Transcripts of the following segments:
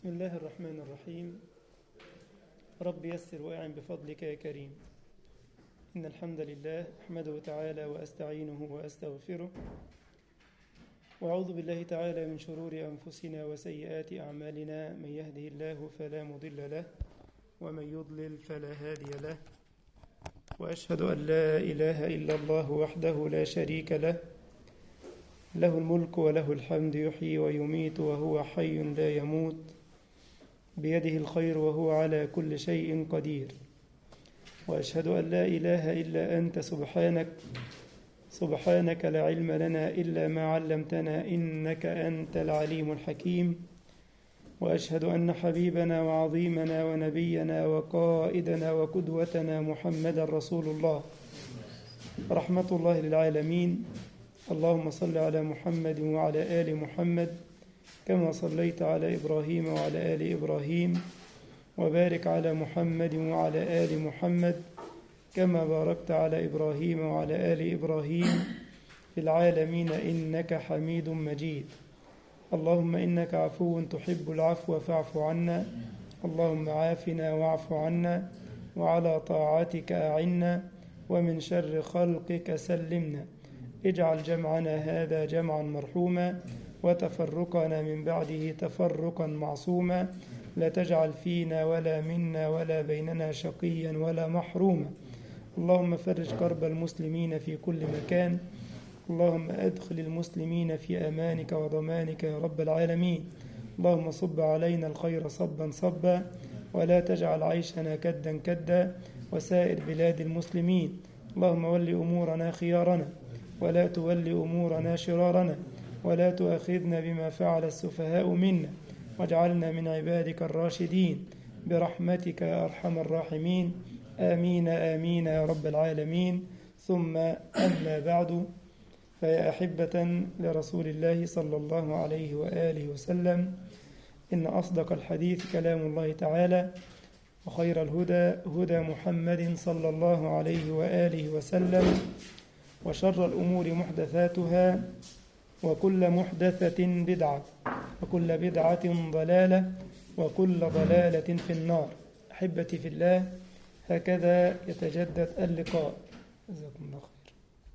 بسم الله الرحمن الرحيم رب يسر وأعن بفضلك يا كريم إن الحمد لله أحمده تعالى وأستعينه وأستغفره وأعوذ بالله تعالى من شرور أنفسنا وسيئات أعمالنا من يهده الله فلا مضل له ومن يضلل فلا هادي له وأشهد أن لا إله إلا الله وحده لا شريك له له الملك وله الحمد يحيي ويميت وهو حي لا يموت بيده الخير وهو على كل شيء قدير واشهد ان لا اله الا انت سبحانك سبحانك لا علم لنا الا ما علمتنا انك انت العليم الحكيم واشهد ان حبيبنا وعظيمنا ونبينا وقائدنا وقدوتنا محمدا رسول الله رحمه الله للعالمين اللهم صل على محمد وعلى ال محمد كما صليت على ابراهيم وعلى ال ابراهيم وبارك على محمد وعلى ال محمد كما باركت على ابراهيم وعلى ال ابراهيم في العالمين انك حميد مجيد اللهم انك عفو تحب العفو فاعف عنا اللهم عافنا واعف عنا وعلى طاعتك اعنا ومن شر خلقك سلمنا اجعل جمعنا هذا جمعا مرحوما وتفرقنا من بعده تفرقا معصوما لا تجعل فينا ولا منا ولا بيننا شقيا ولا محروما اللهم فرج كرب المسلمين في كل مكان اللهم ادخل المسلمين في امانك وضمانك يا رب العالمين اللهم صب علينا الخير صبا صبا ولا تجعل عيشنا كدا كدا وسائر بلاد المسلمين اللهم ول امورنا خيارنا ولا تول امورنا شرارنا ولا تؤاخذنا بما فعل السفهاء منا واجعلنا من عبادك الراشدين برحمتك يا ارحم الراحمين امين امين يا رب العالمين ثم اما بعد فيا احبه لرسول الله صلى الله عليه واله وسلم ان اصدق الحديث كلام الله تعالى وخير الهدى هدى محمد صلى الله عليه واله وسلم وشر الامور محدثاتها وكل محدثة بدعة وكل بدعة ضلالة وكل ضلالة في النار أحبتي في الله هكذا يتجدد اللقاء جزاكم الله خير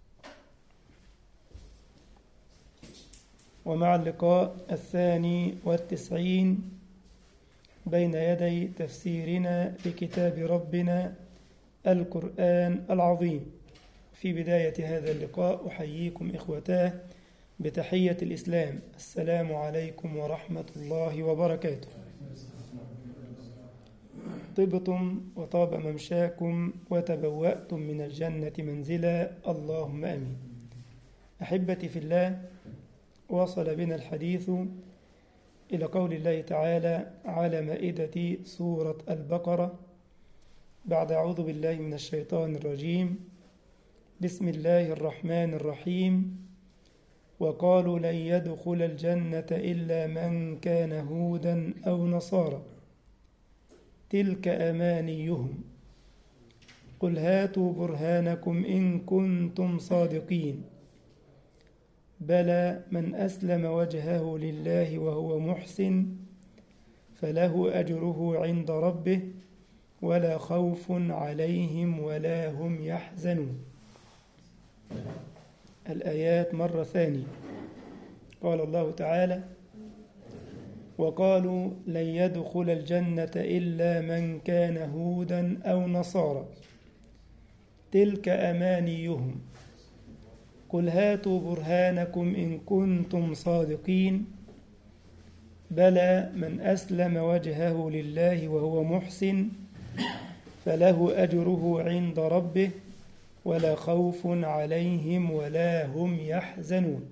ومع اللقاء الثاني والتسعين بين يدي تفسيرنا لكتاب ربنا القرآن العظيم في بداية هذا اللقاء أحييكم إخوتاه بتحية الإسلام السلام عليكم ورحمة الله وبركاته طبتم وطاب ممشاكم وتبوأتم من الجنة منزلا اللهم آمين أحبتي في الله وصل بنا الحديث إلى قول الله تعالى على مائدة سورة البقرة بعد أعوذ بالله من الشيطان الرجيم بسم الله الرحمن الرحيم وقالوا لن يدخل الجنة إلا من كان هودا أو نصارى تلك أمانيهم قل هاتوا برهانكم إن كنتم صادقين بلى من أسلم وجهه لله وهو محسن فله أجره عند ربه ولا خوف عليهم ولا هم يحزنون الآيات مرة ثانية قال الله تعالى وقالوا لن يدخل الجنة إلا من كان هودا أو نصارى تلك أمانيهم قل هاتوا برهانكم إن كنتم صادقين بلى من أسلم وجهه لله وهو محسن فله أجره عند ربه ولا خوف عليهم ولا هم يحزنون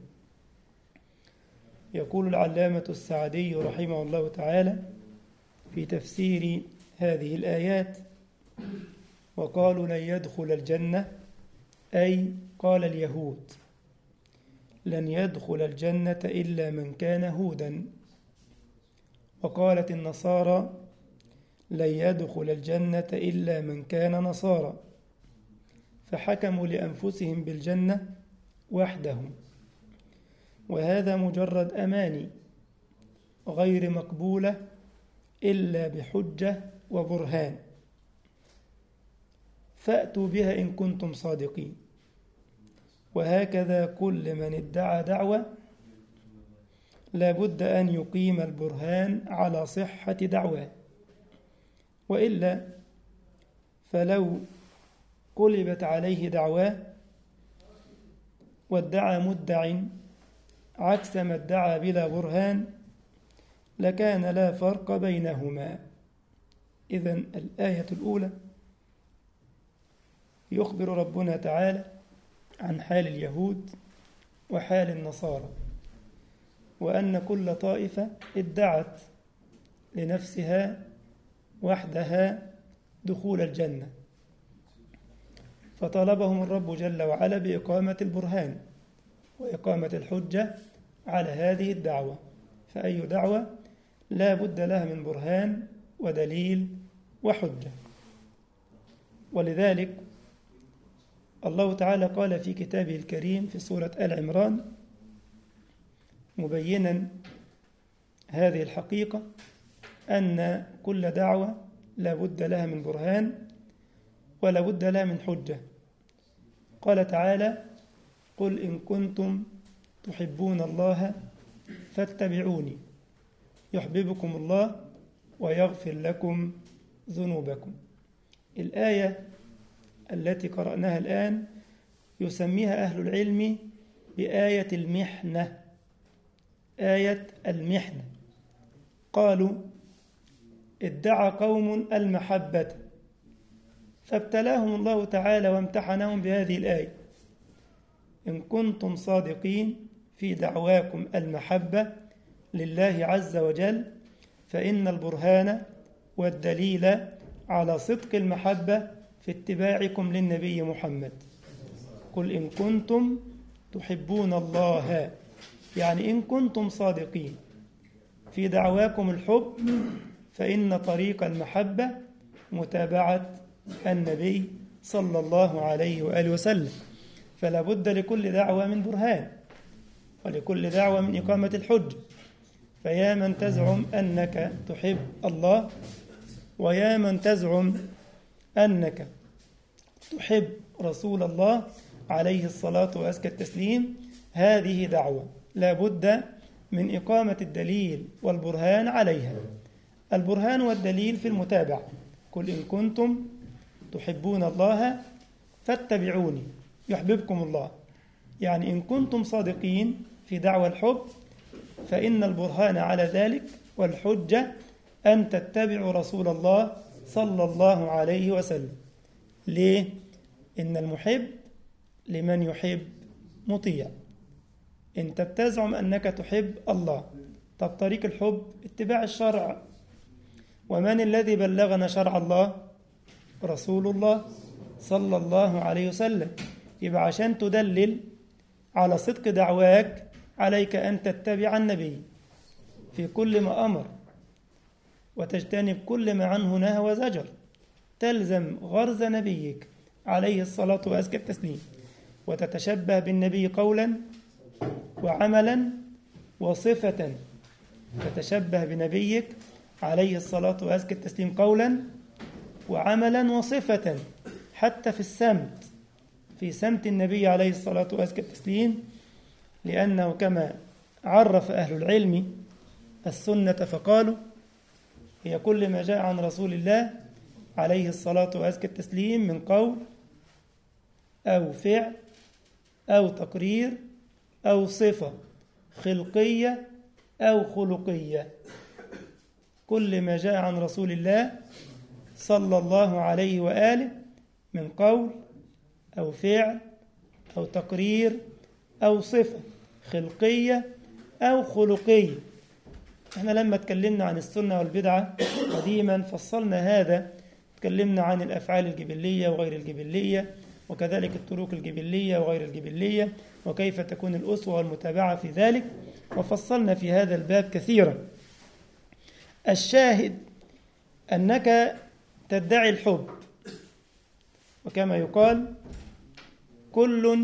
يقول العلامة السعدي رحمه الله تعالى في تفسير هذه الآيات وقالوا لن يدخل الجنة أي قال اليهود لن يدخل الجنة إلا من كان هودا وقالت النصارى لن يدخل الجنة إلا من كان نصارى فحكموا لأنفسهم بالجنة وحدهم وهذا مجرد أماني غير مقبولة إلا بحجة وبرهان فأتوا بها إن كنتم صادقين وهكذا كل من ادعى دعوة لابد أن يقيم البرهان على صحة دعواه وإلا فلو قلبت عليه دعواه وادعى مدع عكس ما ادعى بلا برهان لكان لا فرق بينهما إذا الآية الأولى يخبر ربنا تعالى عن حال اليهود وحال النصارى وأن كل طائفة ادعت لنفسها وحدها دخول الجنة فطلبهم الرب جل وعلا بإقامة البرهان وإقامة الحجة على هذه الدعوة فأي دعوة لا بد لها من برهان ودليل وحجة ولذلك الله تعالى قال في كتابه الكريم في سورة آل عمران مبينا هذه الحقيقة أن كل دعوة لا بد لها من برهان ولا بد لها من حجة قال تعالى قل إن كنتم تحبون الله فاتبعوني يحببكم الله ويغفر لكم ذنوبكم الآية التي قرأناها الآن يسميها أهل العلم بآية المحنة آية المحنة قالوا ادعى قوم المحبة فابتلاهم الله تعالى وامتحنهم بهذه الآية إن كنتم صادقين في دعواكم المحبة لله عز وجل فإن البرهان والدليل على صدق المحبة في اتباعكم للنبي محمد قل إن كنتم تحبون الله يعني إن كنتم صادقين في دعواكم الحب فإن طريق المحبة متابعة النبي صلى الله عليه وآله وسلم فلا بد لكل دعوة من برهان ولكل دعوة من إقامة الحج فيا من تزعم أنك تحب الله ويا من تزعم أنك تحب رسول الله عليه الصلاة وأزكى التسليم هذه دعوة لا بد من إقامة الدليل والبرهان عليها البرهان والدليل في المتابعة قل إن كنتم تحبون الله فاتبعوني يحببكم الله يعني إن كنتم صادقين في دعوى الحب فإن البرهان على ذلك والحجة أن تتبعوا رسول الله صلى الله عليه وسلم ليه؟ إن المحب لمن يحب مطيع أنت بتزعم أنك تحب الله طب طريق الحب اتباع الشرع ومن الذي بلغنا شرع الله رسول الله صلى الله عليه وسلم يبقى عشان تدلل على صدق دعواك عليك أن تتبع النبي في كل ما أمر وتجتنب كل ما عنه نهى وزجر تلزم غرز نبيك عليه الصلاة وأزكى التسليم وتتشبه بالنبي قولا وعملا وصفة تتشبه بنبيك عليه الصلاة وأزكى التسليم قولا وعملا وصفة حتى في السمت في سمت النبي عليه الصلاة وأزكى التسليم لأنه كما عرف أهل العلم السنة فقالوا هي كل ما جاء عن رسول الله عليه الصلاة وأزكى التسليم من قول أو فعل أو تقرير أو صفة خلقية أو خلقية كل ما جاء عن رسول الله صلى الله عليه وآله من قول أو فعل أو تقرير أو صفة خلقية أو خلقية احنا لما اتكلمنا عن السنة والبدعة قديما فصلنا هذا تكلمنا عن الأفعال الجبلية وغير الجبلية وكذلك الطرق الجبلية وغير الجبلية وكيف تكون الأسوة والمتابعة في ذلك وفصلنا في هذا الباب كثيرا الشاهد أنك تدعي الحب وكما يقال كل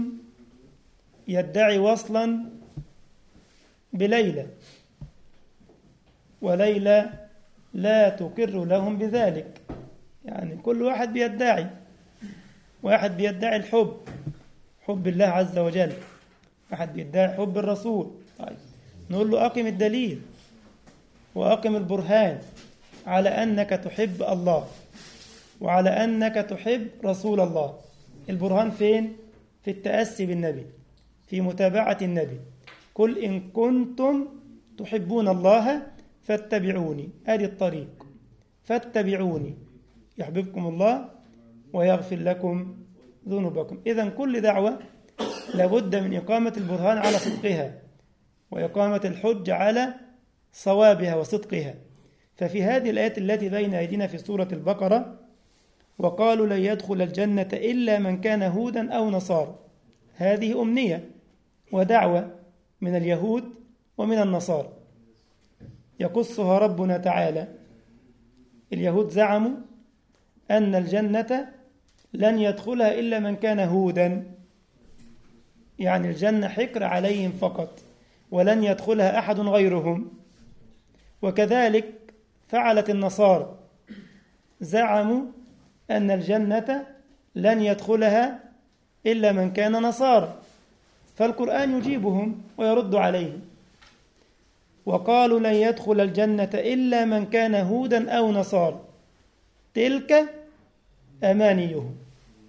يدعي وصلا بليلى وليلى لا تقر لهم بذلك يعني كل واحد بيدعي واحد بيدعي الحب حب الله عز وجل واحد بيدعي حب الرسول طيب نقول له أقم الدليل وأقم البرهان على أنك تحب الله وعلى أنك تحب رسول الله البرهان فين؟ في التأسي بالنبي في متابعة النبي قل إن كنتم تحبون الله فاتبعوني هذه الطريق فاتبعوني يحببكم الله ويغفر لكم ذنوبكم إذا كل دعوة لابد من إقامة البرهان على صدقها وإقامة الحج على صوابها وصدقها ففي هذه الآيات التي بين أيدينا في سورة البقرة وقالوا لن يدخل الجنة إلا من كان هودا أو نصارى هذه أمنية ودعوة من اليهود ومن النصارى يقصها ربنا تعالى اليهود زعموا أن الجنة لن يدخلها إلا من كان هودا يعني الجنة حكر عليهم فقط ولن يدخلها أحد غيرهم وكذلك فعلت النصارى زعموا أن الجنة لن يدخلها إلا من كان نصارى فالقرآن يجيبهم ويرد عليهم وقالوا لن يدخل الجنة إلا من كان هودا أو نصارى تلك أمانيهم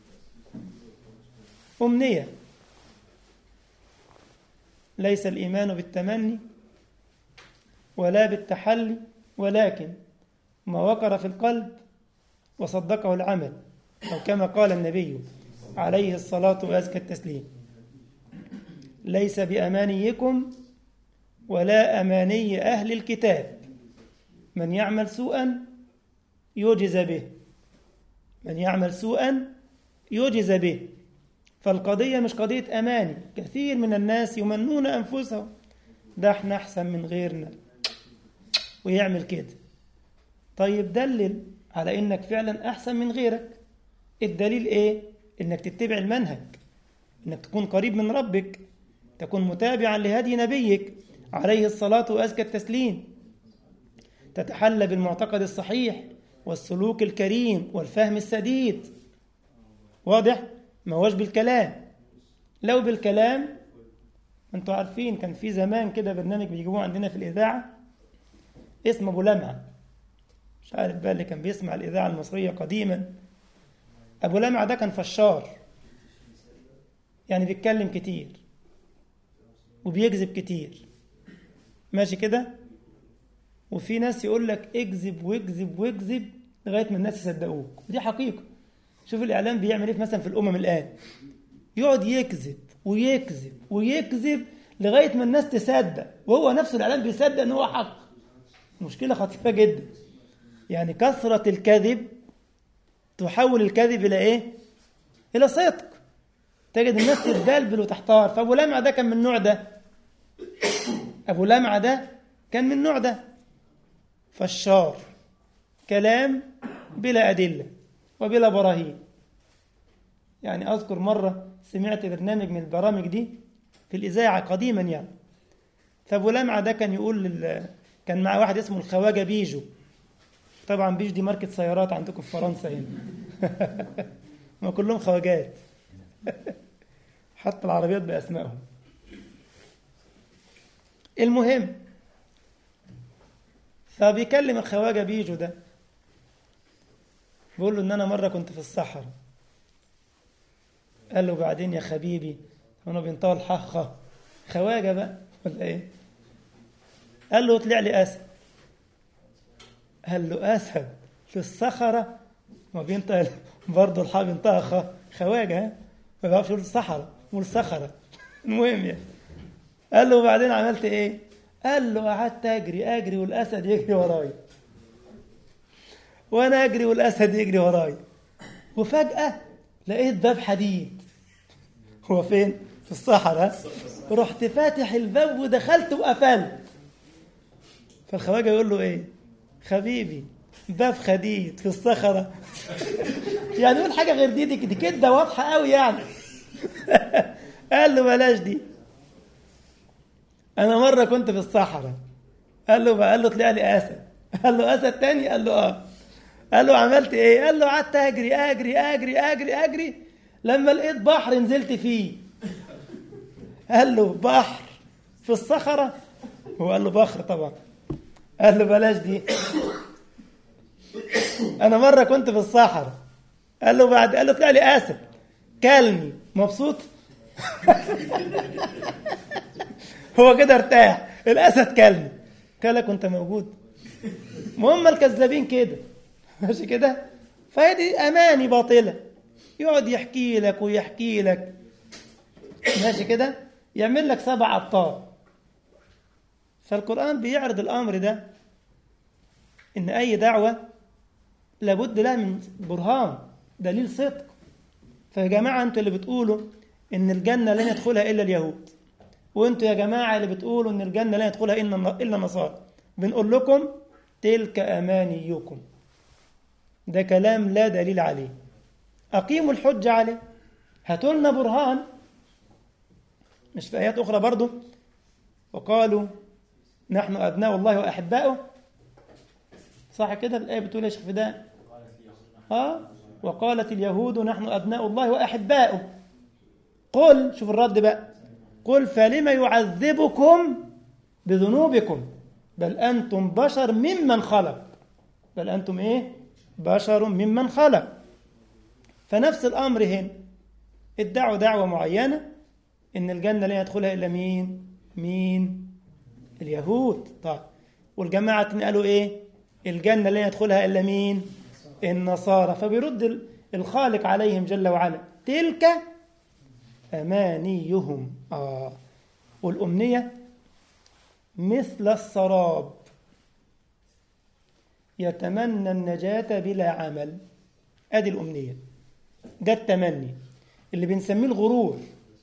أمنية ليس الإيمان بالتمني ولا بالتحلي ولكن ما وقر في القلب وصدقه العمل أو كما قال النبي عليه الصلاة وأزكى التسليم ليس بأمانيكم ولا أماني أهل الكتاب من يعمل سوءا يجز به من يعمل سوءا يجز به فالقضية مش قضية أماني كثير من الناس يمنون أنفسهم ده احنا أحسن من غيرنا ويعمل كده طيب دلل على إنك فعلا أحسن من غيرك الدليل إيه؟ إنك تتبع المنهج إنك تكون قريب من ربك تكون متابعا لهدي نبيك عليه الصلاة وأزكى التسليم تتحلى بالمعتقد الصحيح والسلوك الكريم والفهم السديد واضح؟ ما هوش بالكلام لو بالكلام انتوا عارفين كان في زمان كده برنامج بيجيبوه عندنا في الإذاعة اسمه أبو لمعة مش عارف بقى اللي كان بيسمع الإذاعة المصرية قديما أبو لمعة ده كان فشار يعني بيتكلم كتير وبيكذب كتير ماشي كده وفي ناس يقول لك اكذب واكذب واكذب لغايه ما الناس يصدقوك ودي حقيقه شوف الاعلام بيعمل ايه مثلا في الامم الان يقعد يكذب ويكذب ويكذب لغايه ما الناس تصدق وهو نفسه الاعلام بيصدق ان هو حق مشكله خطيره جدا يعني كثره الكذب تحول الكذب الى ايه الى صدق تجد الناس تتبلبل وتحتار فابو لمعه ده كان من النوع ده ابو لمعه ده كان من النوع ده فشار كلام بلا ادله وبلا براهين يعني اذكر مره سمعت برنامج من البرامج دي في الاذاعه قديما يعني فابو لمعه ده كان يقول لل... كان مع واحد اسمه الخواجه بيجو طبعا بيجو دي ماركه سيارات عندكم في فرنسا هنا ما كلهم خواجات حتى العربيات بأسمائهم المهم فبيكلم الخواجة بيجو ده بيقول له ان انا مرة كنت في الصحراء قال له بعدين يا حبيبي وانا بينطوى الحخة خواجة بقى ولا ايه قال له طلع لي اسد قال له اسد في الصخرة ما بينطق برضه الحا بينطقها خواجة ها ما بيعرفش يقول الصحراء يقول صخرة المهم يعني قال له وبعدين عملت ايه؟ قال له قعدت اجري اجري والاسد يجري ورايا وانا اجري والاسد يجري ورايا وفجأة لقيت باب حديد هو فين؟ في الصحراء رحت فاتح الباب ودخلت وقفلت فالخواجه يقول له ايه؟ حبيبي باب خديد في الصخرة يعني يقول حاجة غير دي دي, دي كده واضحة قوي يعني قال له بلاش دي أنا مرة كنت في الصحراء قال له قال له طلع لي أسد قال له أسد تاني قال له آه قال له عملت إيه قال له قعدت أجري أجري أجري أجري أجري لما لقيت بحر نزلت فيه قال له بحر في الصخرة هو قال له بحر طبعا قال له بلاش دي أنا مرة كنت في الصحراء قال له بعد قال له طلع لي أسد كلني مبسوط هو كده ارتاح الاسد كلني كلك وانت موجود مهم الكذابين كده ماشي كده فهي دي اماني باطله يقعد يحكي لك ويحكي لك ماشي كده يعمل لك سبع ابطال فالقران بيعرض الامر ده ان اي دعوه لابد لها من برهان دليل صدق فيا جماعه انتوا اللي بتقولوا ان الجنه لن يدخلها الا اليهود وانتوا يا جماعه اللي بتقولوا ان الجنه لا يدخلها الا الا النصارى بنقول لكم تلك امانيكم ده كلام لا دليل عليه اقيموا الحجه عليه هاتوا لنا برهان مش في ايات اخرى برضو وقالوا نحن ابناء الله واحباؤه صح كده الايه بتقول يا شيخ فداء اه وقالت اليهود نحن ابناء الله واحباؤه قل شوف الرد بقى قل فلم يعذبكم بذنوبكم بل أنتم بشر ممن خلق بل أنتم إيه بشر ممن خلق فنفس الأمر هنا ادعوا دعوة معينة إن الجنة لا يدخلها إلا مين مين اليهود طيب والجماعة قالوا إيه الجنة لا يدخلها إلا مين النصارى فبيرد الخالق عليهم جل وعلا تلك أمانيهم آه والأمنية مثل السراب يتمنى النجاة بلا عمل أدي الأمنية ده التمني اللي بنسميه الغرور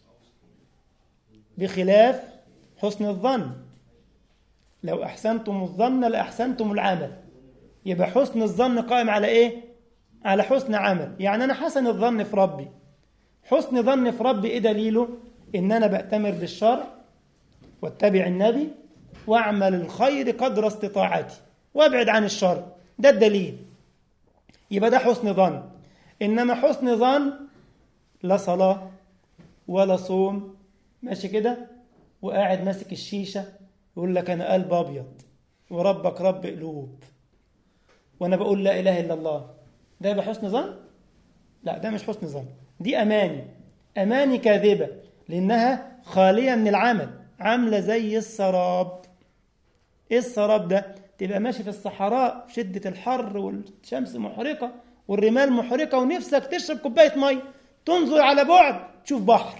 بخلاف حسن الظن لو أحسنتم الظن لأحسنتم العمل يبقى حسن الظن قائم على إيه؟ على حسن عمل يعني أنا حسن الظن في ربي حسن ظن في ربي ايه دليله ان انا بأتمر بالشرع واتبع النبي واعمل الخير قدر استطاعتي وابعد عن الشر ده الدليل يبقى ده حسن ظن انما حسن ظن لا صلاة ولا صوم ماشي كده وقاعد ماسك الشيشة يقول لك انا قلب ابيض وربك رب قلوب وانا بقول لا اله الا الله ده يبقى حسن ظن لا ده مش حسن ظن دي أماني أماني كاذبة لأنها خالية من العمل عاملة زي السراب إيه السراب ده؟ تبقى ماشي في الصحراء في شدة الحر والشمس محرقة والرمال محرقة ونفسك تشرب كوباية مية تنظر على بعد تشوف بحر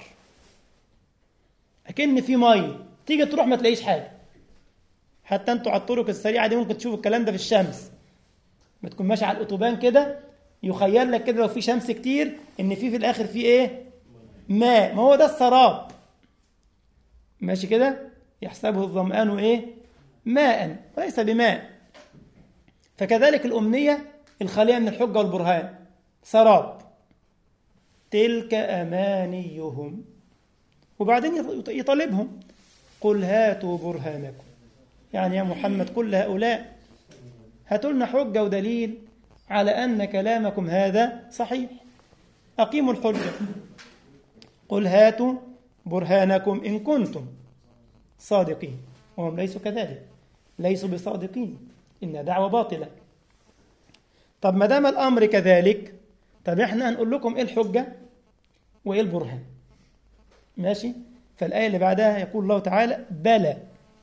أكن في مية تيجي تروح ما تلاقيش حاجة حتى انتوا على الطرق السريعة دي ممكن تشوفوا الكلام ده في الشمس ما تكون ماشي على الأوتوبان كده يخيل لك كده لو في شمس كتير ان في في الاخر في ايه ماء ما هو ده السراب ماشي كده يحسبه الظمآن ايه ماء وليس بماء فكذلك الأمنية الخالية من الحجة والبرهان سراب تلك أمانيهم وبعدين يطالبهم قل هاتوا برهانكم يعني يا محمد كل هؤلاء هاتوا لنا حجة ودليل على أن كلامكم هذا صحيح أقيموا الحجة قل هاتوا برهانكم إن كنتم صادقين وهم ليسوا كذلك ليسوا بصادقين إن دعوة باطلة طب ما دام الأمر كذلك طب إحنا هنقول لكم إيه الحجة وإيه البرهان ماشي فالآية اللي بعدها يقول الله تعالى بلى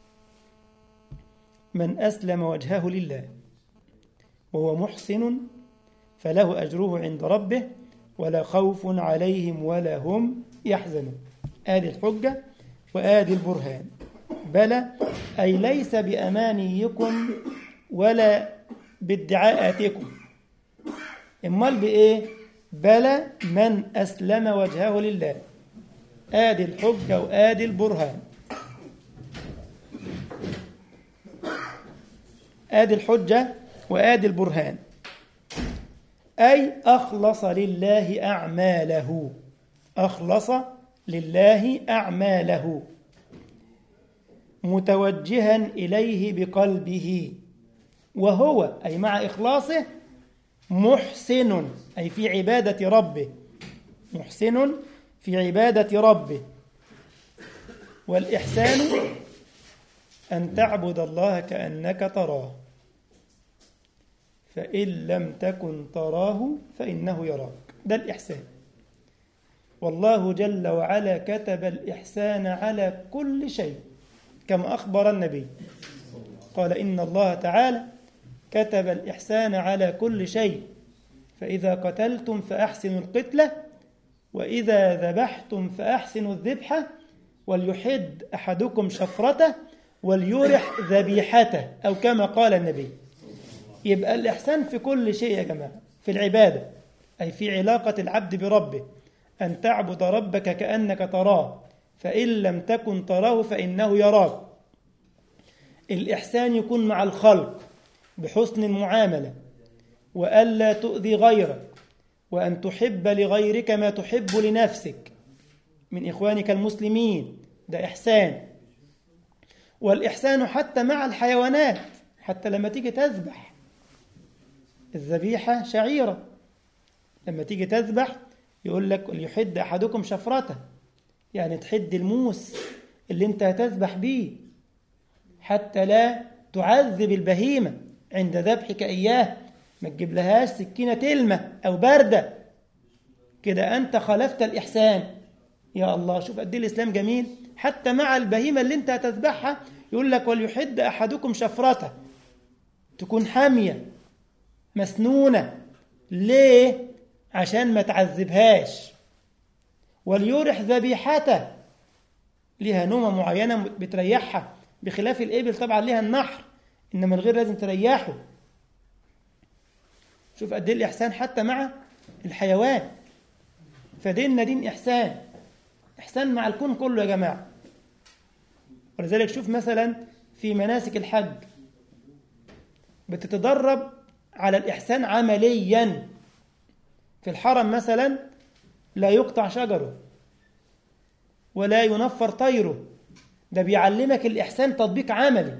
من أسلم وجهه لله وهو محسن فله أجره عند ربه ولا خوف عليهم ولا هم يحزنون آدي الحجة وآدي البرهان بلى أي ليس بأمانيكم ولا بادعاءاتكم امال بإيه بلى من أسلم وجهه لله آدي الحجة وآدي البرهان آدي الحجة وآدي البرهان أي أخلص لله أعماله أخلص لله أعماله متوجها إليه بقلبه وهو أي مع إخلاصه محسن أي في عبادة ربه محسن في عبادة ربه والإحسان أن تعبد الله كأنك تراه فإن لم تكن تراه فإنه يراك ده الإحسان والله جل وعلا كتب الإحسان على كل شيء كما أخبر النبي قال إن الله تعالى كتب الإحسان على كل شيء فإذا قتلتم فأحسنوا القتلة وإذا ذبحتم فأحسنوا الذبحة وليحد أحدكم شفرته وليرح ذبيحته أو كما قال النبي يبقى الإحسان في كل شيء يا جماعة في العبادة أي في علاقة العبد بربه أن تعبد ربك كأنك تراه فإن لم تكن تراه فإنه يراك الإحسان يكون مع الخلق بحسن المعاملة وألا تؤذي غيرك وأن تحب لغيرك ما تحب لنفسك من إخوانك المسلمين ده إحسان والإحسان حتى مع الحيوانات حتى لما تيجي تذبح الذبيحة شعيرة لما تيجي تذبح يقول لك ليحد أحدكم شفرته يعني تحد الموس اللي انت هتذبح بيه حتى لا تعذب البهيمة عند ذبحك إياه ما تجيب لهاش سكينة تلمة أو باردة كده أنت خالفت الإحسان يا الله شوف قد الإسلام جميل حتى مع البهيمة اللي أنت هتذبحها يقول لك وليحد أحدكم شفرته تكون حامية مسنونة ليه؟ عشان ما تعذبهاش وليرح ذبيحته ليها نومة معينة بتريحها بخلاف الإبل طبعا ليها النحر إنما الغير لازم تريحه شوف قد ايه الإحسان حتى مع الحيوان فديننا دين إحسان إحسان مع الكون كله يا جماعة ولذلك شوف مثلا في مناسك الحج بتتدرب على الإحسان عمليا في الحرم مثلا لا يقطع شجره ولا ينفر طيره ده بيعلمك الإحسان تطبيق عملي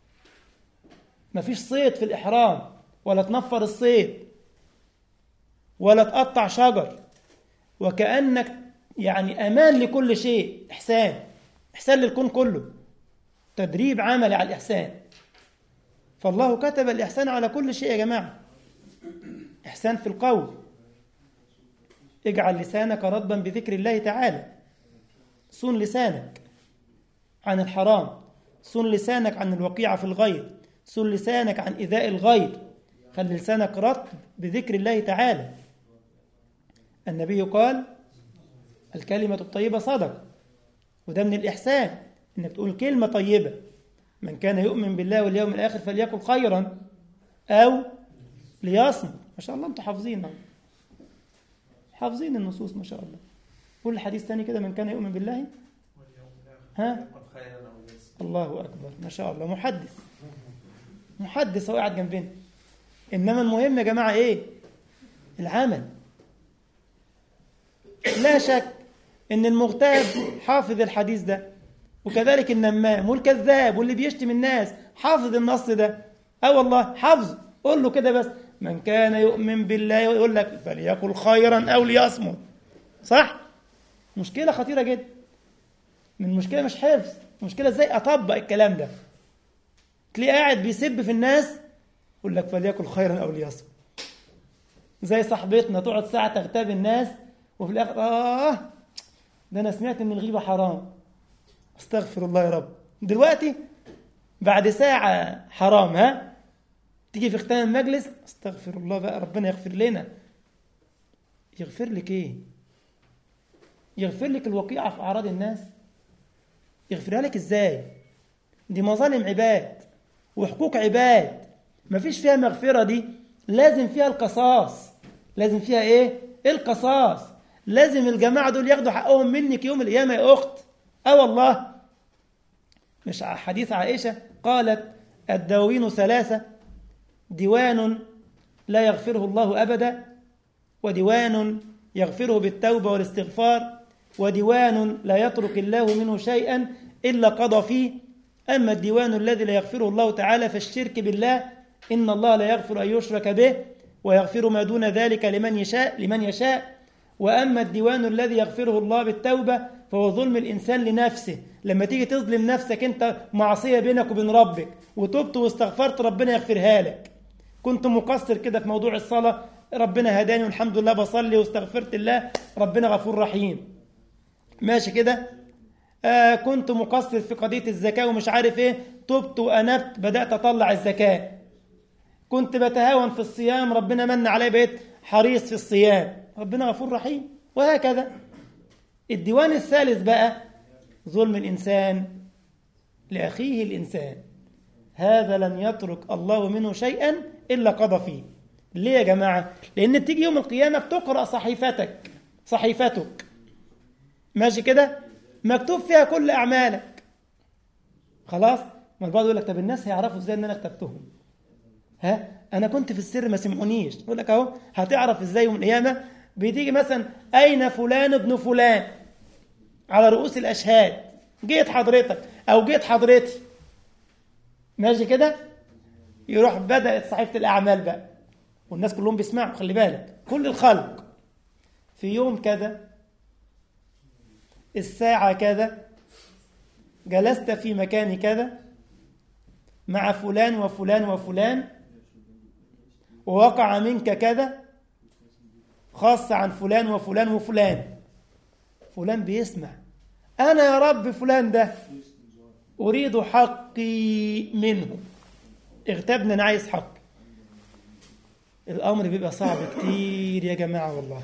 مفيش صيد في الإحرام ولا تنفر الصيد ولا تقطع شجر وكأنك يعني أمان لكل شيء إحسان إحسان للكون كله تدريب عملي على الإحسان فالله كتب الإحسان على كل شيء يا جماعة إحسان في القول اجعل لسانك رطبا بذكر الله تعالى صون لسانك عن الحرام صون لسانك عن الوقيعة في الغير صون لسانك عن إيذاء الغير خلي لسانك رطب بذكر الله تعالى النبي قال الكلمة الطيبة صدق وده من الإحسان إنك تقول كلمة طيبة من كان يؤمن بالله واليوم الآخر فليقل خيرا أو ليصمت ما شاء الله أنتم حافظين حافظين النصوص ما شاء الله قول حديث ثاني كده من كان يؤمن بالله ها الله أكبر ما شاء الله محدث محدث هو قاعد جنبنا إنما المهم يا جماعة إيه العمل لا شك إن المغتاب حافظ الحديث ده وكذلك النمام والكذاب واللي بيشتم الناس حافظ النص ده اه والله حافظ قول له كده بس من كان يؤمن بالله يقول لك فليقل خيرا او ليصمت صح مشكله خطيره جدا من مشكله مش حفظ مشكله ازاي اطبق الكلام ده تلاقيه قاعد بيسب في الناس يقول لك فليقل خيرا او ليصمت زي صاحبتنا تقعد ساعه تغتاب الناس وفي الاخر اه ده انا سمعت ان الغيبه حرام استغفر الله يا رب دلوقتي بعد ساعة حرام ها تيجي في ختام المجلس استغفر الله بقى ربنا يغفر لنا يغفر لك ايه يغفر لك الوقيعة في أعراض الناس يغفرها لك ازاي دي مظالم عباد وحقوق عباد مفيش فيها مغفرة دي لازم فيها القصاص لازم فيها ايه القصاص لازم الجماعة دول ياخدوا حقهم منك يوم القيامة يا أخت اه والله مش حديث عائشة قالت الدواوين ثلاثة ديوان لا يغفره الله أبدا وديوان يغفره بالتوبة والاستغفار وديوان لا يترك الله منه شيئا إلا قضى فيه أما الديوان الذي لا يغفره الله تعالى فالشرك بالله إن الله لا يغفر أن يشرك به ويغفر ما دون ذلك لمن يشاء لمن يشاء وأما الديوان الذي يغفره الله بالتوبة فهو ظلم الإنسان لنفسه لما تيجي تظلم نفسك أنت معصية بينك وبين ربك وتبت واستغفرت ربنا يغفرها لك كنت مقصر كده في موضوع الصلاة ربنا هداني والحمد لله بصلي واستغفرت الله ربنا غفور رحيم ماشي كده آه كنت مقصر في قضية الزكاة ومش عارف ايه تبت وأنبت بدأت أطلع الزكاة كنت بتهاون في الصيام ربنا من علي بقيت حريص في الصيام ربنا غفور رحيم وهكذا الديوان الثالث بقى ظلم الإنسان لأخيه الإنسان هذا لن يترك الله منه شيئا إلا قضى فيه ليه يا جماعة؟ لأن بتيجي يوم القيامة بتقرأ صحيفتك صحيفتك ماشي كده؟ مكتوب فيها كل أعمالك خلاص؟ ما البعض يقول لك طب الناس هيعرفوا ازاي ان انا كتبتهم ها انا كنت في السر ما سمعونيش يقول لك اهو هتعرف ازاي يوم القيامه بتيجي مثلا اين فلان ابن فلان على رؤوس الاشهاد جيت حضرتك او جيت حضرتي ماشي كده يروح بدات صحيفه الاعمال بقى والناس كلهم بيسمعوا خلي بالك كل الخلق في يوم كذا الساعه كذا جلست في مكان كذا مع فلان وفلان وفلان ووقع منك كذا خاص عن فلان وفلان وفلان فلان بيسمع أنا يا رب فلان ده أريد حقي منه اغتبنا أنا عايز حق الأمر بيبقى صعب كتير يا جماعة والله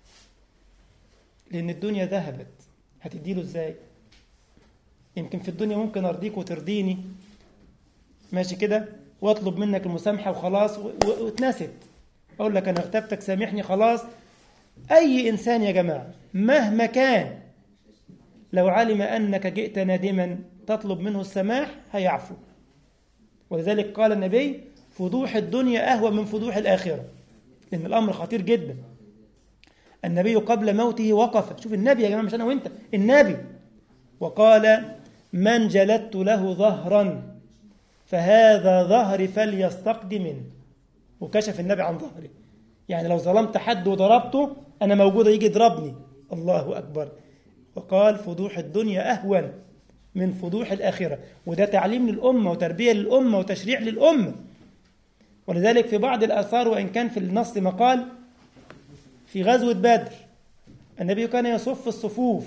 لأن الدنيا ذهبت هتديله إزاي يمكن في الدنيا ممكن أرضيك وترضيني ماشي كده واطلب منك المسامحة وخلاص واتنست أقول لك أنا اغتبتك سامحني خلاص أي إنسان يا جماعة مهما كان لو علم أنك جئت نادما تطلب منه السماح هيعفو ولذلك قال النبي فضوح الدنيا أهوى من فضوح الآخرة لأن الأمر خطير جدا النبي قبل موته وقف شوف النبي يا جماعة مش أنا وأنت النبي وقال من جلدت له ظهرا فهذا ظهري فليستقدم منه وكشف النبي عن ظهري يعني لو ظلمت حد وضربته أنا موجودة يجي يضربني الله أكبر وقال فضوح الدنيا أهون من فضوح الآخرة وده تعليم للأمة وتربية للأمة وتشريع للأمة ولذلك في بعض الآثار وإن كان في النص مقال في غزوة بدر النبي كان يصف الصفوف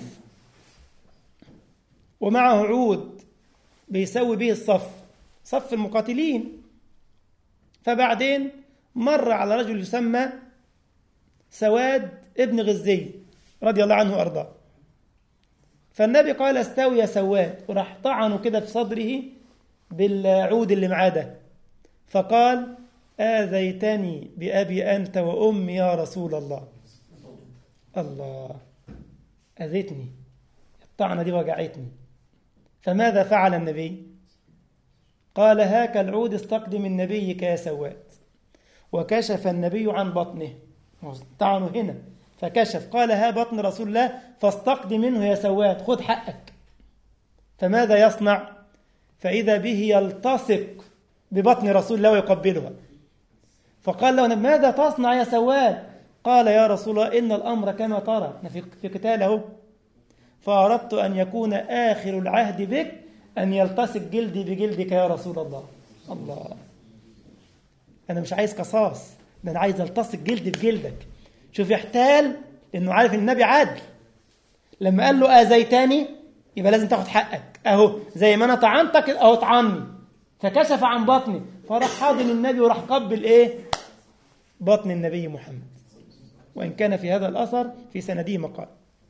ومعه عود بيسوي به الصف صف المقاتلين فبعدين مر على رجل يسمى سواد ابن غزي رضي الله عنه وارضاه فالنبي قال استوي يا سواد وراح طعنه كده في صدره بالعود اللي معاه ده فقال آذيتني بأبي أنت وأمي يا رسول الله الله أذيتني الطعنة دي وجعتني فماذا فعل النبي قال هاك العود استقدم النبي يا سواد وكشف النبي عن بطنه طعنه هنا فكشف قال ها بطن رسول الله فاستقدم منه يا سواد خذ حقك فماذا يصنع فإذا به يلتصق ببطن رسول الله ويقبلها فقال له ماذا تصنع يا سواد قال يا رسول الله إن الأمر كما ترى في قتاله فأردت أن يكون آخر العهد بك أن يلتصق جلدي بجلدك يا رسول الله الله أنا مش عايز قصاص ده أنا عايز ألتصق جلدي بجلدك شوف يحتال إنه عارف النبي عادل لما قال له آذيتني يبقى لازم تاخد حقك أهو زي ما أنا طعنتك أهو طعني فكشف عن بطني فراح حاضن النبي وراح قبل إيه بطن النبي محمد وإن كان في هذا الأثر في سنده مقال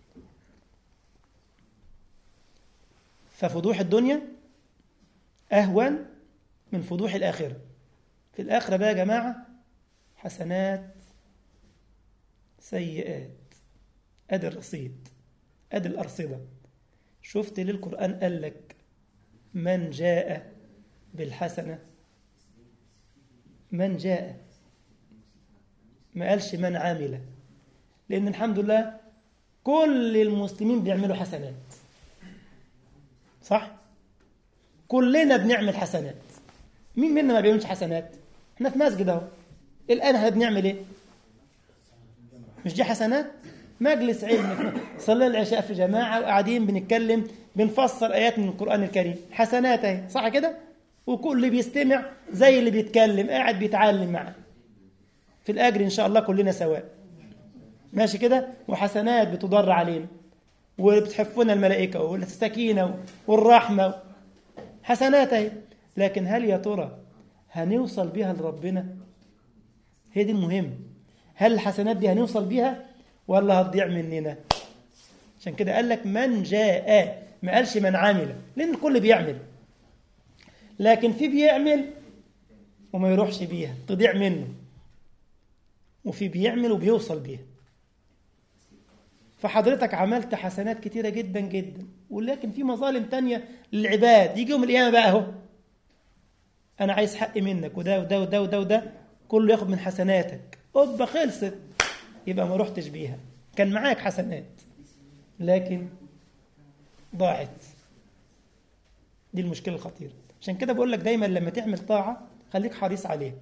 ففضوح الدنيا أهون من فضوح الآخرة في الآخرة بقى يا جماعة حسنات سيئات أدي الرصيد أدي الأرصدة شفت ليه القرآن قال لك من جاء بالحسنة من جاء ما قالش من عامل لأن الحمد لله كل المسلمين بيعملوا حسنات صح؟ كلنا بنعمل حسنات مين منا ما بيعملش حسنات؟ احنا في مسجد اهو الان احنا بنعمل ايه مش دي حسنات مجلس علم صلينا العشاء في جماعه وقاعدين بنتكلم بنفسر ايات من القران الكريم حسنات اهي صح كده وكل اللي بيستمع زي اللي بيتكلم قاعد بيتعلم معاه في الاجر ان شاء الله كلنا سواء ماشي كده وحسنات بتضر علينا وبتحفنا الملائكه والسكينه والرحمه حسنات اهي لكن هل يا ترى هنوصل بيها لربنا هي دي المهم هل الحسنات دي هنوصل بيها ولا هتضيع مننا عشان كده قال لك من جاء ما قالش من عمل لان الكل بيعمل لكن في بيعمل وما يروحش بيها تضيع منه وفي بيعمل وبيوصل بيها فحضرتك عملت حسنات كتيرة جدا جدا ولكن في مظالم تانية للعباد يجي يوم القيامة بقى اهو أنا عايز حق منك وده وده وده وده وده كله ياخد من حسناتك أوبا خلصت يبقى ما رحتش بيها كان معاك حسنات لكن ضاعت دي المشكلة الخطيرة عشان كده بقول لك دايما لما تعمل طاعة خليك حريص عليها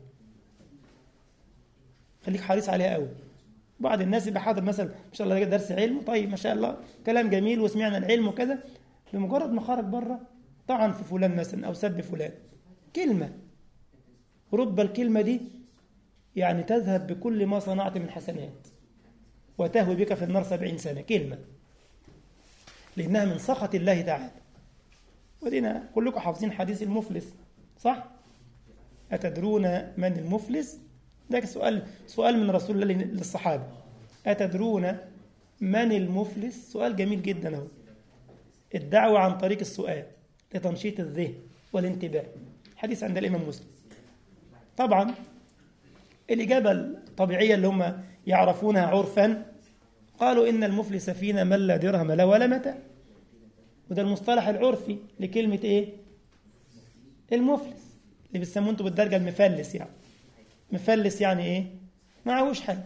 خليك حريص عليها قوي بعض الناس يبقى حاضر مثلا ما شاء الله درس علم طيب ما شاء الله كلام جميل وسمعنا العلم وكذا بمجرد ما خرج بره طعن في فلان مثلا او سب فلان كلمه رب الكلمه دي يعني تذهب بكل ما صنعت من حسنات وتهوي بك في النار سبعين سنه كلمه لانها من سخط الله تعالى ودينا كلكم حافظين حديث المفلس صح أتدرون من المفلس ده سؤال سؤال من رسول الله للصحابة أتدرون من المفلس سؤال جميل جدا اهو الدعوة عن طريق السؤال لتنشيط الذهن والانتباه حديث عند الإمام مسلم طبعا الإجابة الطبيعية اللي هم يعرفونها عرفا قالوا إن المفلس فينا من لا درهم له ولا متى وده المصطلح العرفي لكلمة إيه؟ المفلس اللي بتسموه انتوا بالدرجة المفلس يعني مفلس يعني إيه؟ معهوش حاجة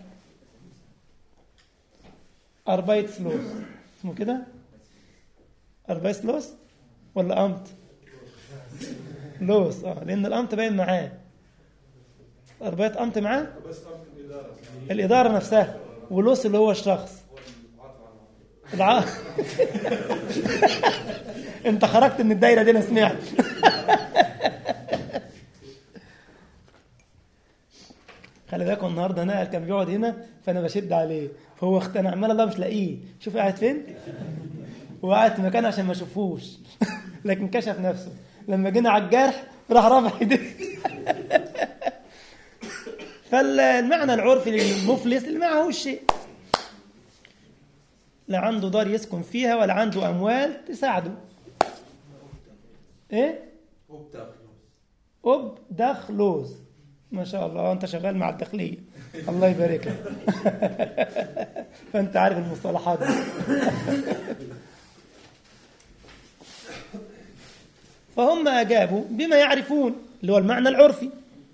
أربايت فلوس اسمه كده؟ أربايت فلوس ولا أمت؟ لوس اه لأن الأمت باين معاه أربايت أمت معاه؟ الإدارة نفسها ولوس اللي هو الشخص الع... انت خرجت من الدايره دي انا سمعت خلي بالكم النهارده نقل كان بيقعد هنا فانا بشد عليه فهو اخت انا عمال الله مش لاقيه شوف قاعد فين هو قاعد في مكانه عشان ما اشوفوش لكن كشف نفسه لما جينا على الجرح راح رافع ايديه فالمعنى العرفي للمفلس اللي معهوش شيء لا عنده دار يسكن فيها ولا عنده أموال تساعده إيه؟ أب دخلوز ما شاء الله أنت شغال مع الداخلية الله يبارك لك فأنت عارف المصطلحات دي فهم أجابوا بما يعرفون اللي هو المعنى العرفي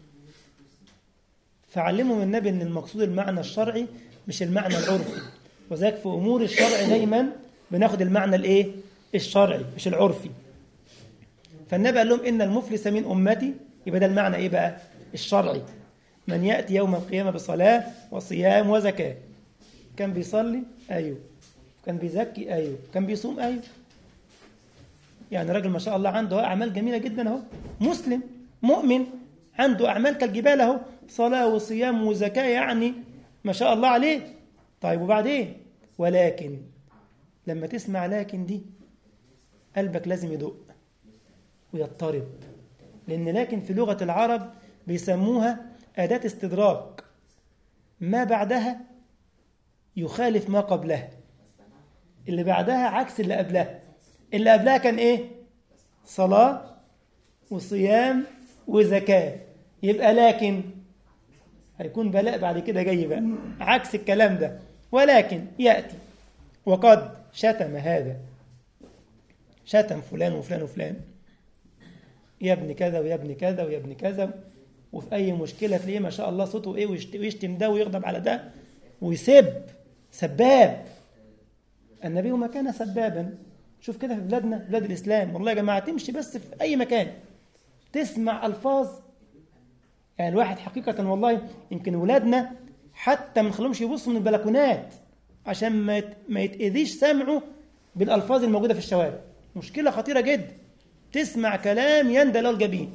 فعلمهم النبي أن المقصود المعنى الشرعي مش المعنى العرفي وذلك في امور الشرع دايما بناخد المعنى الايه الشرعي مش العرفي فالنبي قال لهم ان المفلس من امتي يبقى ده المعنى ايه بقى الشرعي من ياتي يوم القيامه بصلاه وصيام وزكاه كان بيصلي ايوه كان بيزكي ايوه كان بيصوم ايوه يعني راجل ما شاء الله عنده اعمال جميله جدا اهو مسلم مؤمن عنده اعمال كالجبال اهو صلاه وصيام وزكاه يعني ما شاء الله عليه طيب وبعدين ولكن لما تسمع لكن دي قلبك لازم يدق ويضطرب لأن لكن في لغة العرب بيسموها أداة استدراك ما بعدها يخالف ما قبلها اللي بعدها عكس اللي قبلها اللي قبلها كان إيه صلاة وصيام وزكاة يبقى لكن هيكون بلاء بعد كده جاي بقى عكس الكلام ده ولكن يأتي وقد شتم هذا شتم فلان وفلان وفلان يا ابن كذا ويا ابن كذا ويا ابن كذا وفي أي مشكلة تلاقيه ما شاء الله صوته إيه ويشتم ده ويغضب على ده ويسب سباب النبي ما كان سبابا شوف كده في بلادنا بلاد الإسلام والله يا جماعة تمشي بس في أي مكان تسمع ألفاظ يعني الواحد حقيقة والله يمكن ولادنا حتى ما نخليهمش يبصوا من البلكونات عشان ما يت- ما يتأذيش سمعه بالألفاظ الموجودة في الشوارع مشكلة خطيرة جدا تسمع كلام يندى له الجبين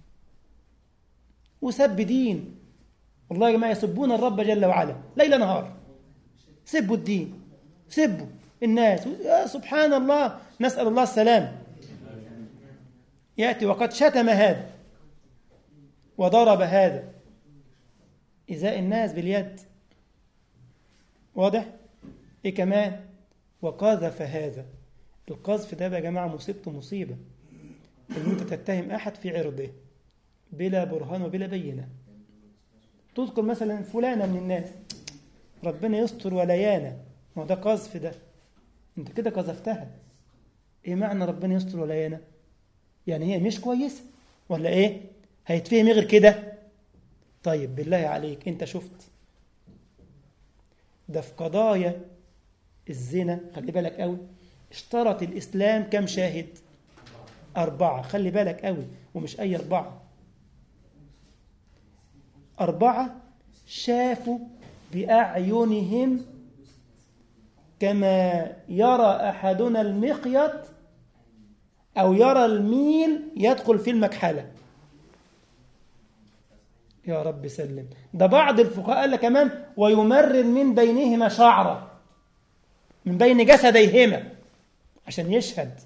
وسب دين والله يا جماعة يسبون الرب جل وعلا ليل نهار سبوا الدين سبوا الناس يا سبحان الله نسأل الله السلام يأتي وقد شتم هذا وضرب هذا إزاء الناس باليد واضح؟ إيه كمان؟ وقذف هذا القذف ده يا جماعة مصيبته مصيبة إن أنت تتهم أحد في عرضه بلا برهان وبلا بينة تذكر مثلا فلانة من الناس ربنا يستر وليانا ما هو ده قذف ده أنت كده قذفتها إيه معنى ربنا يستر وليانا؟ يعني هي مش كويسة ولا إيه؟ هيتفهم غير كده؟ طيب بالله عليك أنت شفت ده في قضايا الزنا خلي بالك قوي اشترط الإسلام كم شاهد أربعة خلي بالك قوي ومش أي أربعة أربعة شافوا بأعينهم كما يرى أحدنا المخيط أو يرى الميل يدخل في المكحلة يا رب سلم ده بعض الفقهاء قال لك كمان ويمرر من بينهما شعرة من بين جسديهما عشان يشهد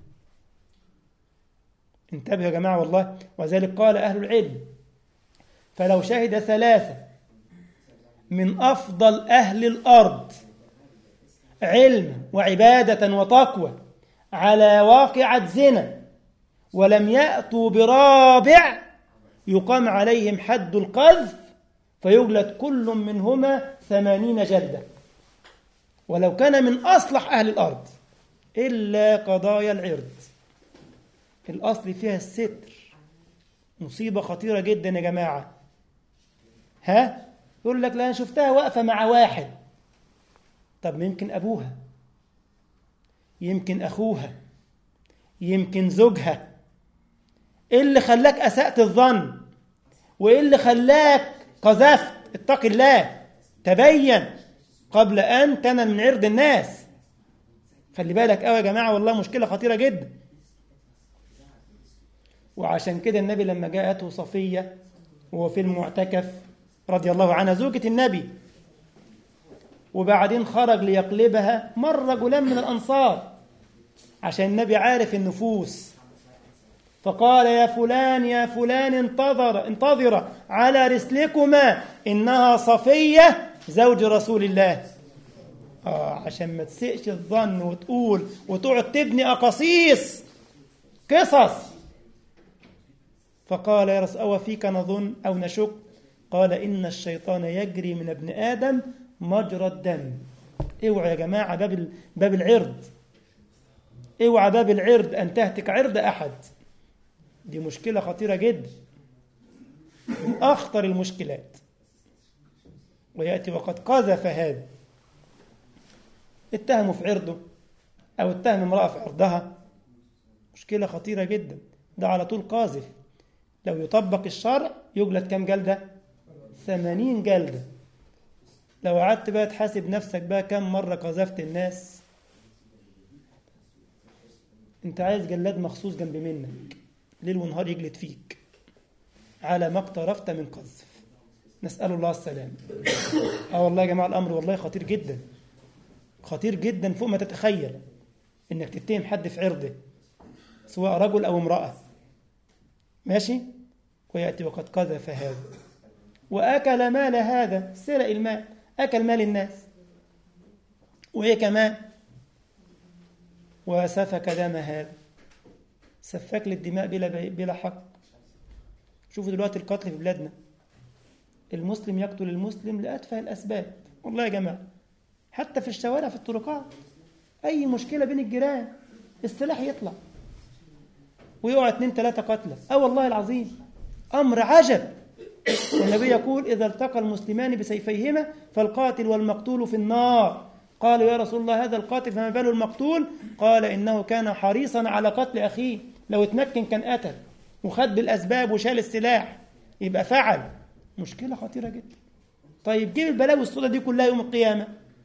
انتبهوا يا جماعة والله وذلك قال أهل العلم فلو شهد ثلاثة من أفضل أهل الأرض علما وعبادة وتقوى على واقعة زنا ولم يأتوا برابع يقام عليهم حد القذف فيجلد كل منهما ثمانين جلدة ولو كان من أصلح أهل الأرض إلا قضايا العرض الأصل فيها الستر مصيبة خطيرة جدا يا جماعة ها يقول لك لا أنا شفتها واقفة مع واحد طب يمكن أبوها يمكن أخوها يمكن زوجها إيه اللي خلاك أسأت الظن وإيه اللي خلاك قذفت اتق الله تبين قبل أن تنل من عرض الناس خلي بالك قوي يا جماعة والله مشكلة خطيرة جدا وعشان كده النبي لما جاءته صفية وهو في المعتكف رضي الله عنها زوجة النبي وبعدين خرج ليقلبها مر رجلان من الأنصار عشان النبي عارف النفوس فقال يا فلان يا فلان انتظر انتظر على رسلكما إنها صفية زوج رسول الله آه عشان ما تسئش الظن وتقول وتقعد تبني أقاصيص قصص فقال يا رسول أو فيك نظن أو نشك قال إن الشيطان يجري من ابن آدم مجرى الدم اوعى يا جماعة باب باب العرض اوعى باب العرض أن تهتك عرض أحد دي مشكلة خطيرة جدا من أخطر المشكلات ويأتي وقد قذف هذا اتهموا في عرضه أو اتهم امرأة في عرضها مشكلة خطيرة جدا ده على طول قاذف لو يطبق الشرع يجلد كم جلدة ثمانين جلدة لو قعدت بقى تحاسب نفسك بقى كم مرة قذفت الناس انت عايز جلاد مخصوص جنب منك ليل ونهار يجلد فيك على ما اقترفت من قذف نسأل الله السلام اه والله يا جماعة الأمر والله خطير جدا خطير جدا فوق ما تتخيل انك تتهم حد في عرضه سواء رجل أو امرأة ماشي ويأتي وقد قذف هذا وأكل مال هذا سرق المال أكل مال الناس وإيه كمان وسفك دم هذا سفاك للدماء بلا بلا حق شوفوا دلوقتي القتل في بلادنا المسلم يقتل المسلم لأتفه الأسباب والله يا جماعة حتى في الشوارع في الطرقات أي مشكلة بين الجيران السلاح يطلع ويقع اثنين ثلاثة قتلى اه والله العظيم أمر عجب والنبي يقول إذا التقى المسلمان بسيفيهما فالقاتل والمقتول في النار قالوا يا رسول الله هذا القاتل فما بال المقتول قال إنه كان حريصا على قتل أخيه لو اتمكن كان قتل وخد بالأسباب وشال السلاح يبقى فعل مشكلة خطيرة جدا طيب جيب البلاوي السوداء دي كلها يوم القيامة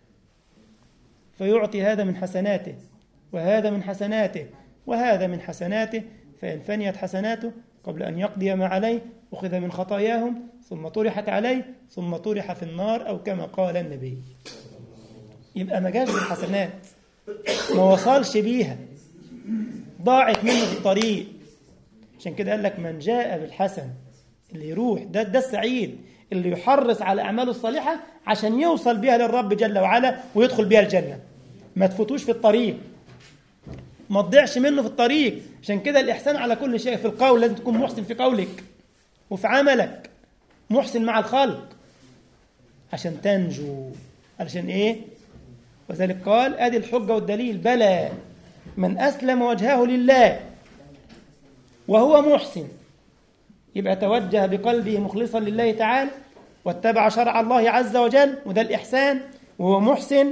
فيعطي هذا من حسناته وهذا من حسناته وهذا من حسناته فإن فنيت حسناته قبل أن يقضي ما عليه أخذ من خطاياهم ثم طرحت عليه ثم طرح في النار أو كما قال النبي يبقى ما جاش بالحسنات ما وصلش بيها ضاعت منه في الطريق عشان كده قال لك من جاء بالحسن اللي يروح ده ده السعيد اللي يحرص على أعماله الصالحة عشان يوصل بيها للرب جل وعلا ويدخل بيها الجنة ما تفوتوش في الطريق ما تضيعش منه في الطريق عشان كده الإحسان على كل شيء في القول لازم تكون محسن في قولك وفي عملك محسن مع الخلق عشان تنجو علشان إيه وذلك قال أدي الحجة والدليل بلى من أسلم وجهه لله وهو محسن يبقى توجه بقلبه مخلصا لله تعالى واتبع شرع الله عز وجل وده الإحسان وهو محسن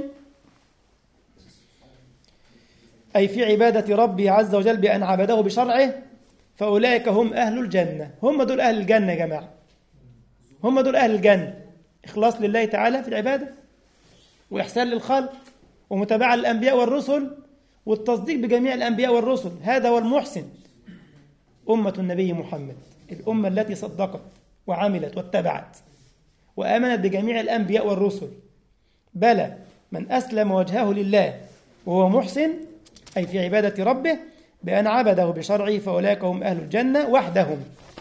أي في عبادة ربه عز وجل بأن عبده بشرعه فأولئك هم أهل الجنة هم دول أهل الجنة يا جماعة هم دول أهل الجنة إخلاص لله تعالى في العبادة وإحسان للخلق ومتابعة للأنبياء والرسل والتصديق بجميع الأنبياء والرسل هذا هو المحسن أمة النبي محمد الأمة التي صدقت وعملت واتبعت وآمنت بجميع الأنبياء والرسل بلى من أسلم وجهه لله وهو محسن أي في عبادة ربه بأن عبده بشرعه فأولئك هم أهل الجنة وحدهم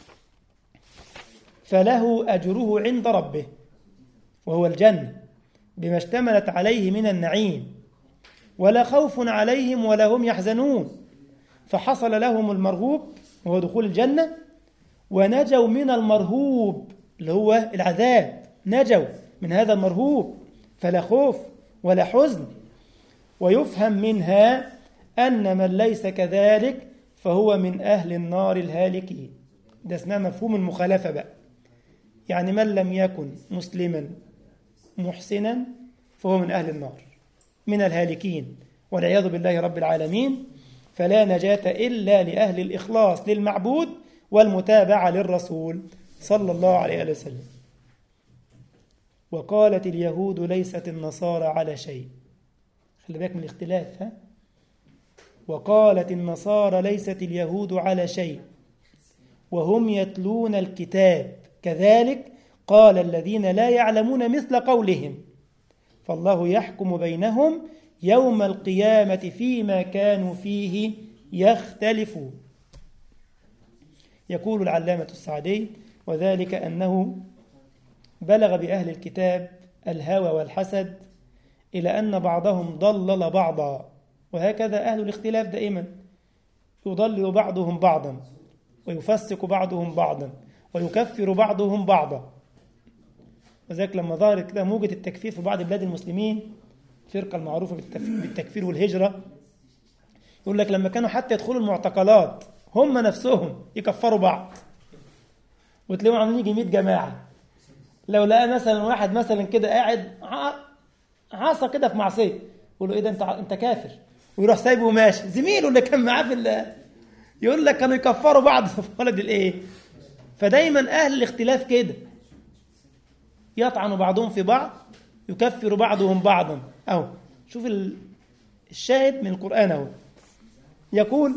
فله أجره عند ربه وهو الجنة بما اشتملت عليه من النعيم ولا خوف عليهم ولا هم يحزنون فحصل لهم المرغوب وهو دخول الجنة ونجوا من المرهوب اللي هو العذاب نجوا من هذا المرهوب فلا خوف ولا حزن ويفهم منها أن من ليس كذلك فهو من أهل النار الهالكين ده اسمها مفهوم المخالفة بقى يعني من لم يكن مسلما محسنا فهو من أهل النار من الهالكين والعياذ بالله رب العالمين فلا نجاة إلا لأهل الإخلاص للمعبود والمتابعة للرسول صلى الله عليه وسلم وقالت اليهود ليست النصارى على شيء خلي بالك من الاختلاف ها وقالت النصارى ليست اليهود على شيء وهم يتلون الكتاب كذلك قال الذين لا يعلمون مثل قولهم فالله يحكم بينهم يوم القيامة فيما كانوا فيه يختلفون يقول العلامة السعدي وذلك أنه بلغ بأهل الكتاب الهوى والحسد إلى أن بعضهم ضلل بعضا وهكذا أهل الاختلاف دائما يضلل بعضهم بعضا ويفسق بعضهم بعضا ويكفر بعضهم بعضا وذلك لما ظهرت كده موجة التكفير في بعض بلاد المسلمين الفرقة المعروفة بالتكفير والهجرة يقول لك لما كانوا حتى يدخلوا المعتقلات هم نفسهم يكفروا بعض وتلاقيهم عاملين يجي 100 جماعة لو لقى مثلا واحد مثلا كده قاعد عصا كده في معصية يقول له ايه ده انت انت كافر ويروح سايبه وماشي زميله اللي كان معاه في يقول لك كانوا يكفروا بعض في ولد الايه فدايما اهل الاختلاف كده يطعن بعضهم في بعض يكفر بعضهم بعضا اهو شوف الشاهد من القران اهو يقول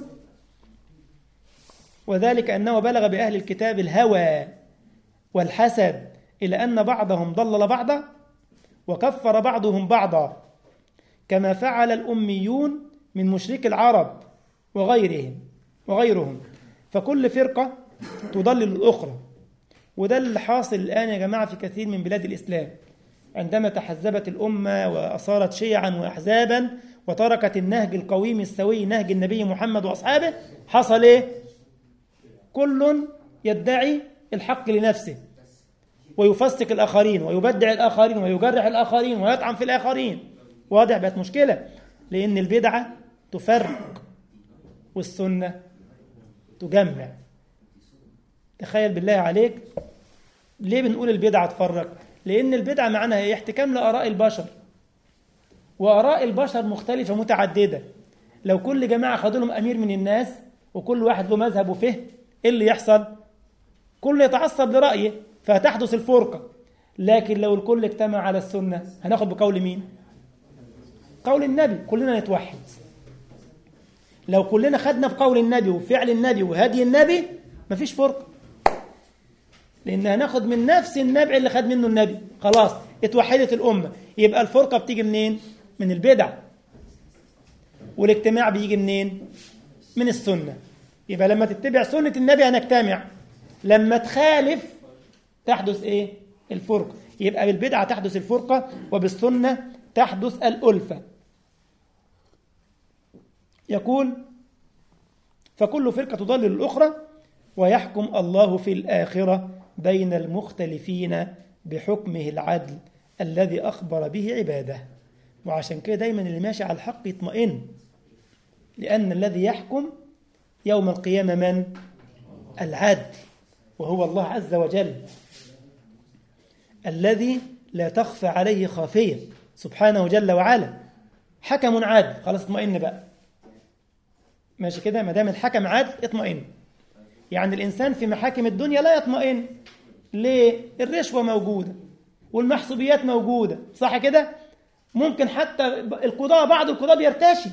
وذلك انه بلغ باهل الكتاب الهوى والحسد الى ان بعضهم ضلل بعضا وكفر بعضهم بعضا كما فعل الاميون من مشرك العرب وغيرهم وغيرهم فكل فرقه تضلل الاخرى وده اللي حاصل الآن يا جماعة في كثير من بلاد الإسلام عندما تحزبت الأمة وأصارت شيعا وأحزابا وتركت النهج القويم السوي نهج النبي محمد وأصحابه حصل إيه؟ كل يدعي الحق لنفسه ويفسق الآخرين ويبدع الآخرين ويجرح الآخرين ويطعن في الآخرين واضح بقت مشكلة لأن البدعة تفرق والسنة تجمع تخيل بالله عليك ليه بنقول البدعة تفرق لأن البدعة معناها هي احتكام لآراء البشر وآراء البشر مختلفة متعددة لو كل جماعة خدوا لهم أمير من الناس وكل واحد له مذهب وفهم إيه اللي يحصل كل يتعصب لرأيه فتحدث الفرقة لكن لو الكل اجتمع على السنة هناخد بقول مين قول النبي كلنا نتوحد لو كلنا خدنا بقول النبي وفعل النبي وهدي النبي مفيش فرقة لأن هناخد من نفس النبع اللي خد منه النبي خلاص اتوحدت الأمة يبقى الفرقة بتيجي منين من البدع والاجتماع بيجي منين من السنة يبقى لما تتبع سنة النبي هنجتمع لما تخالف تحدث ايه الفرقة يبقى بالبدعة تحدث الفرقة وبالسنة تحدث الألفة يقول فكل فرقة تضلل الأخرى ويحكم الله في الآخرة بين المختلفين بحكمه العدل الذي أخبر به عباده وعشان كده دايما اللي ماشي على الحق يطمئن لأن الذي يحكم يوم القيامة من؟ العدل وهو الله عز وجل الذي لا تخفى عليه خافية سبحانه جل وعلا حكم عادل خلاص اطمئن بقى ماشي كده ما دام الحكم عادل اطمئن يعني الإنسان في محاكم الدنيا لا يطمئن ليه؟ الرشوة موجودة والمحسوبيات موجودة صح كده؟ ممكن حتى القضاء بعض القضاء بيرتشي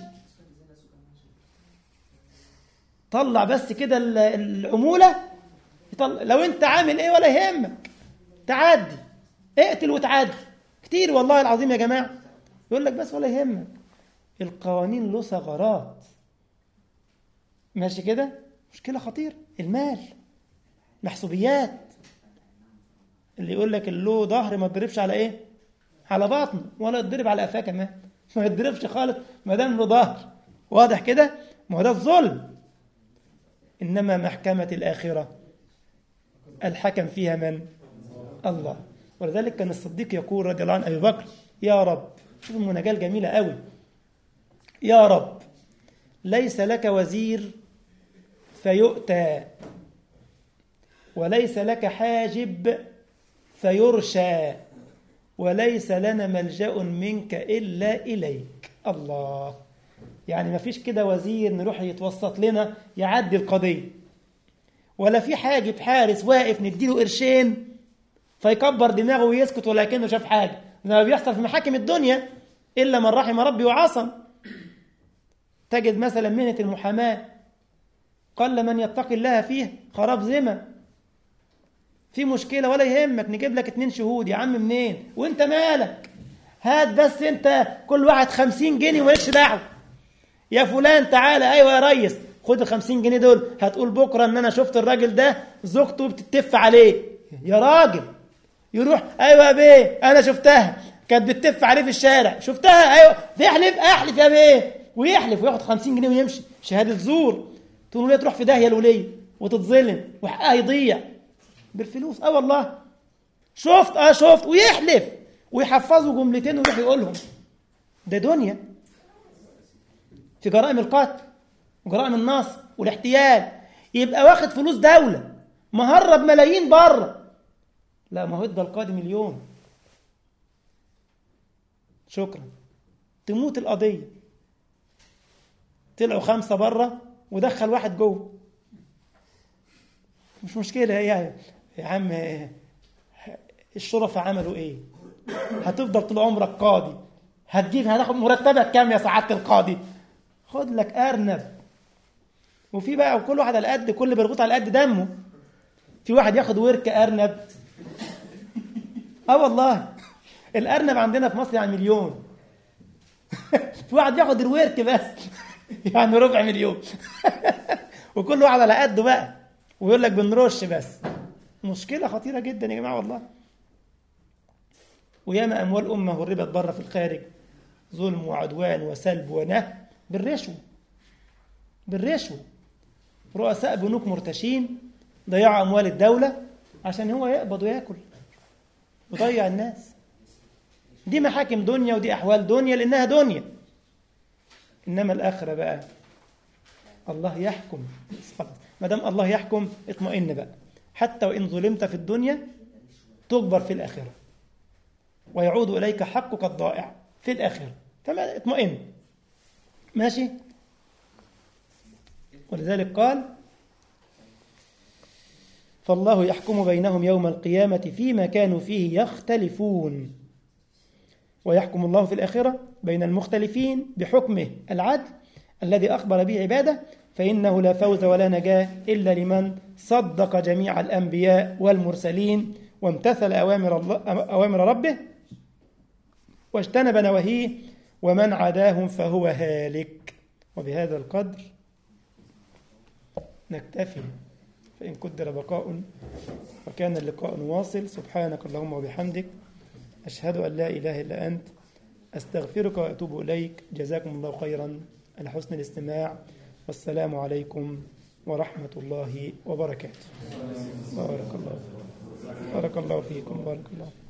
طلع بس كده العمولة يطلع لو انت عامل ايه ولا يهمك تعدي اقتل وتعدي كتير والله العظيم يا جماعة يقول لك بس ولا يهمك القوانين له ثغرات ماشي كده مشكلة خطيرة المال محسوبيات اللي يقول لك اللي له ظهر ما تضربش على ايه على بطنه ولا يتضرب على قفاه كمان ما يتضربش خالص ما دام له ظهر واضح كده ما هو ده الظلم انما محكمه الاخره الحكم فيها من الله ولذلك كان الصديق يقول رضي الله عن ابي بكر يا رب شوف المناجاه الجميله قوي يا رب ليس لك وزير فيؤتى وليس لك حاجب فيرشى وليس لنا ملجأ منك إلا إليك الله يعني ما فيش كده وزير نروح يتوسط لنا يعدي القضية ولا في حاجب حارس واقف نديله قرشين فيكبر دماغه ويسكت ولكنه شاف حاجة ده بيحصل في محاكم الدنيا إلا من رحم ربي وعصم تجد مثلا مهنة المحاماة قل من يتقي الله فيه خراب ذمة في مشكلة ولا يهمك نجيب لك اتنين شهود يا عم منين وانت مالك هات بس انت كل واحد خمسين جنيه ومالكش دعوة يا فلان تعالى ايوه يا ريس خد ال 50 جنيه دول هتقول بكره ان انا شفت الراجل ده زوجته بتتف عليه يا راجل يروح ايوه يا بيه انا شفتها كانت بتتف عليه في الشارع شفتها ايوه تحلف احلف يا بيه ويحلف وياخد 50 جنيه ويمشي شهاده زور تقول له تروح في داهيه الوليه وتتظلم وحقها يضيع بالفلوس اه والله شفت اه شفت ويحلف ويحفظوا جملتين ويروح يقولهم ده دنيا في جرائم القتل وجرائم النصب والاحتيال يبقى واخد فلوس دولة مهرب ملايين بره لا ما هو ادى القاضي مليون شكرا تموت القضية طلعوا خمسة بره ودخل واحد جوه مش مشكلة يا يا عم الشرفاء عملوا ايه هتفضل طول عمرك قاضي هتجيب هتاخد مرتبك كام يا سعادة القاضي خد لك أرنب وفي بقى وكل واحد على قد كل برغوت على قد دمه في واحد ياخد ورك أرنب اه والله الأرنب عندنا في مصر يعني مليون في واحد ياخد الورك بس يعني ربع مليون وكل واحد على قده بقى ويقول لك بنرش بس مشكلة خطيرة جدا يا جماعة والله وياما أموال أمة هربت بره في الخارج ظلم وعدوان وسلب ونهب بالرشوة بالرشوة رؤساء بنوك مرتشين ضيعوا أموال الدولة عشان هو يقبض وياكل وضيع الناس دي محاكم دنيا ودي أحوال دنيا لأنها دنيا إنما الآخرة بقى الله يحكم ما دام الله يحكم اطمئن بقى حتى وإن ظلمت في الدنيا تجبر في الآخرة ويعود إليك حقك الضائع في الآخرة فما اطمئن ماشي ولذلك قال فالله يحكم بينهم يوم القيامة فيما كانوا فيه يختلفون ويحكم الله في الآخرة بين المختلفين بحكمه العدل الذي أخبر به عباده فإنه لا فوز ولا نجاة إلا لمن صدق جميع الأنبياء والمرسلين وامتثل أوامر, الله أوامر ربه واجتنب نواهيه ومن عداهم فهو هالك وبهذا القدر نكتفي فإن قدر بقاء وكان اللقاء واصل سبحانك اللهم وبحمدك أشهد أن لا إله إلا أنت أستغفرك وأتوب إليك جزاكم الله خيرا على حسن الاستماع والسلام عليكم ورحمة الله وبركاته بارك الله فيكم بارك الله فيكم بارك الله فيكم